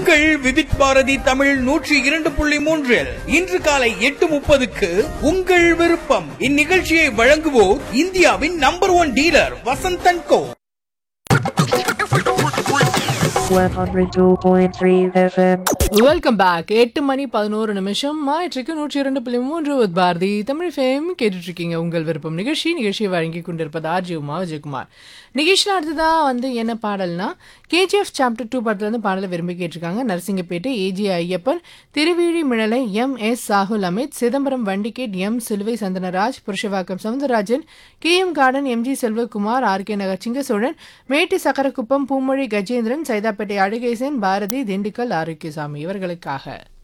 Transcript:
உங்கள் விவித் பாரதி தமிழ் நூற்றி இரண்டு புள்ளி மூன்றில் இன்று காலை எட்டு முப்பதுக்கு உங்கள் விருப்பம் இந்நிகழ்ச்சியை வழங்குவோர் இந்தியாவின் number one dealer Vasanthan co 102.3 FM. Welcome back எட்டு மணி பதினோரு நிமிஷம் ஞாயிற்றுக்கு நூற்றி இரண்டு புள்ளி மூன்று with பாரதி தமிழ் ஃபேம் கேட்டுட்டு இருக்கீங்க உங்கள் விருப்பம் நிகழ்ச்சி நிகழ்ச்சியை வழங்கி கொண்டிருப்பது ஆர்ஜி உமா விஜயகுமார் நிகழ்ச்சியில் அடுத்ததா வந்து என்ன பாடல்னா கேஜிஎஃப் சாப்டர் டூ படத்துலேருந்து பாடலை விரும்பி கேட்டிருக்காங்க Narasingapettai A G Ayyappan Thiruvizhimizhalai M S Sahul Amit Chidambaram Vandigate M Siluvai Santhanaraj Purushavakkam Soundararajan K M garden M G Selvakumar R K Nagar Singasozhan Metti Sakkarakuppam Pumozhi Gajendran Saidapet Alagesan Bharathi Dindigul Arokiasamy இவர்களுக்காக